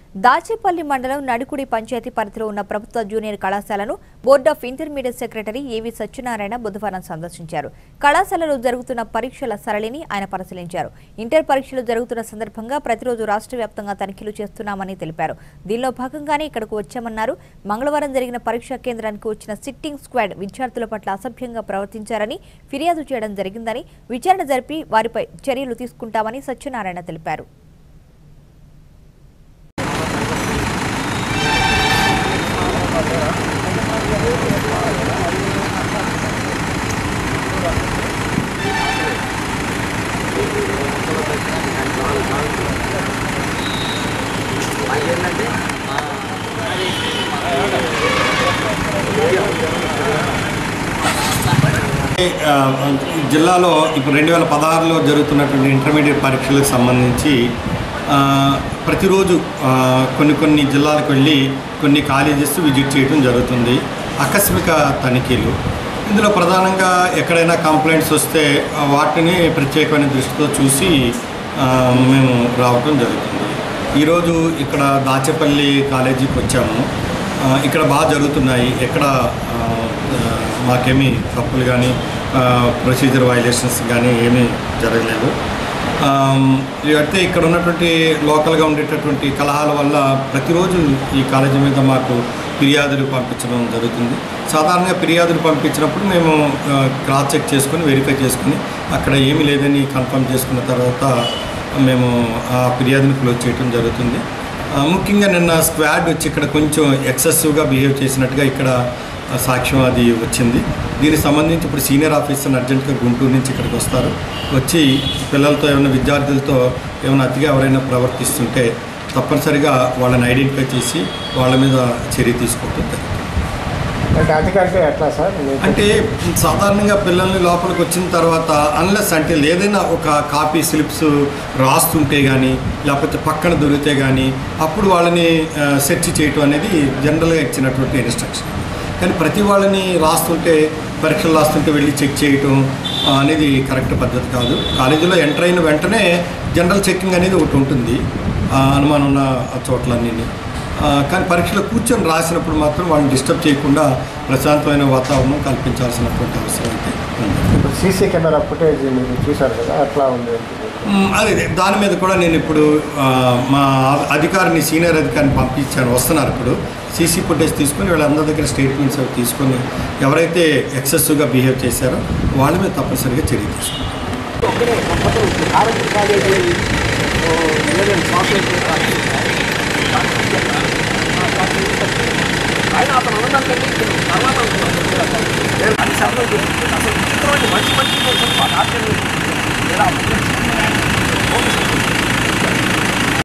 దాచేపల్లి మండలం నడుకుడి పంచాయతీ పరిధిలో ఉన్న ప్రభుత్వ జూనియర్ కళాశాలను బోర్డ్ ఆఫ్ ఇంటర్మీడియట్ సెక్రటరీ ఏవి సత్యనారాయణ బుధవారం సందర్శించారు కళాశాలలో జరుగుతున్న పరీక్షల సరళిని ఆయన పరిశీలించారు ఇంటర్ పరీక్షలు జరుగుతున్న సందర్భంగా ప్రతిరోజు రాష్ట్ర వ్యాప్తంగా తనిఖీలు చేస్తున్నామని తెలిపారు దీనిలో భాగంగానే ఇక్కడకు వచ్చామన్నారు మంగళవారం జరిగిన పరీక్షా కేంద్రానికి వచ్చిన సిట్టింగ్ స్క్వాడ్ విద్యార్థుల పట్ల అసభ్యంగా ప్రవర్తించారని ఫిర్యాదు చేయడం జరిగిందని విచారణ జరిపి వారిపై చర్యలు తీసుకుంటామని సత్యనారాయణ తెలిపారు ఆ, జిల్లాలో ఇప్పుడు రెండు వేల పదహారులో జరుగుతున్నటువంటి ఇంటర్మీడియట్ పరీక్షలకు సంబంధించి ఆ, ప్రతిరోజు ఆ, కొన్ని కొన్ని జిల్లాలకు వెళ్ళి కొన్ని కాలేజెస్ విజిట్ చేయడం జరుగుతుంది ఆకస్మిక తనిఖీలు ఇందులో ప్రధానంగా ఎక్కడైనా కంప్లైంట్స్ వస్తే ఆ, వాటిని ప్రత్యేకమైన దృష్టితో చూసి ఆ, మేము రావటం జరుగుతుంది ఈరోజు ఇక్కడ దాచేపల్లి కాలేజీకి వచ్చాము ఆ, ఇక్కడ బాగా జరుగుతున్నాయి ఎక్కడ ఆ, ఆ, మాకేమీ తప్పులు కానీ ప్రొసీజర్ వైలేషన్స్ కానీ ఏమీ జరగలేదు ఆమ్, అయితే ఇక్కడ ఉన్నటువంటి లోకల్గా ఉండేటటువంటి కలహాల వల్ల ప్రతిరోజు ఈ కాలేజీ మీద మాకు ఫిర్యాదులు పంపించడం జరుగుతుంది సాధారణంగా ఫిర్యాదులు పంపించినప్పుడు మేము ఆ, క్రాస్ చెక్ చేసుకొని వెరిఫై చేసుకుని అక్కడ ఏమీ లేదని కన్ఫర్మ్ చేసుకున్న తర్వాత మేము ఆ ఫిర్యాదుని క్లోజ్ చేయడం జరుగుతుంది ఆ, ముఖ్యంగా నిన్న స్క్వాడ్ వచ్చి ఇక్కడ కొంచెం ఎక్సెసివ్గా బిహేవ్ చేసినట్టుగా ఇక్కడ ఆ, సాక్ష్యం అది వచ్చింది దీనికి సంబంధించి ఇప్పుడు సీనియర్ ఆఫీసర్ అర్జెంట్గా గుంటూరు నుంచి ఇక్కడికి వస్తారు వచ్చి పిల్లలతో ఏమైనా విద్యార్థులతో ఏమైనా అతిగా ఎవరైనా ప్రవర్తిస్తుంటే తప్పనిసరిగా వాళ్ళని ఐడెంటిఫై చేసి వాళ్ళ మీద చర్య తీసుకోవడం జరుగుతుంది అంటే అధికారిగా ఎట్లా సార్ మీకు అంటే సాధారణంగా పిల్లల్ని లోపలికి వచ్చిన తర్వాత అన్లెస్ అంటే ఏదైనా ఒక కాపీ స్లిప్స్ రాస్తుంటే కానీ లేకపోతే పక్కన దొరికితే కానీ అప్పుడు వాళ్ళని సెర్చ్ చేయటం అనేది జనరల్గా ఇచ్చినటువంటి ఇన్స్ట్రక్షన్ కానీ ప్రతి వాళ్ళని రాస్తుంటే పరీక్షలు రాస్తుంటే వెళ్ళి చెక్ చేయటం ఆ, అనేది కరెక్ట్ పద్ధతి కాదు కాలేజీలో ఎంటర్ అయిన వెంటనే జనరల్ చెకింగ్ అనేది ఒకటి ఉంటుంది ఆ, అనుమానం ఉన్న చోట్లన్నీ ఆ, కానీ పరీక్షలో కూర్చొని రాసినప్పుడు మాత్రం వాళ్ళని డిస్టర్బ్ చేయకుండా ప్రశాంతమైన వాతావరణం కల్పించాల్సినటువంటి అవసరం అయితే ఉంది ఇప్పుడు సీసీ కెమెరా ఫుటేజ్ మీరు చూశారు కదా ఎట్లా ఉంది మ్, అదే అదే. దాని మీద కూడా నేను ఇప్పుడు ఆ, మా అధికారిని సీనియర్ అధికారిని పంపించాను వస్తున్నారు ఇప్పుడు సీసీ ఫుటేజ్ తీసుకొని వీళ్ళందరి దగ్గర స్టేట్మెంట్స్ అవి తీసుకొని ఎవరైతే ఎక్సెసివ్గా బిహేవ్ చేశారో వాళ్ళ మీద తప్పనిసరిగా చర్య తీసుకుంటాం ఆయన అతను ఉన్నదానికంటే తర్వాత అది సర్వం అసలు చిత్రమైన మంచి మంచి కోసం ఆశ్చర్యం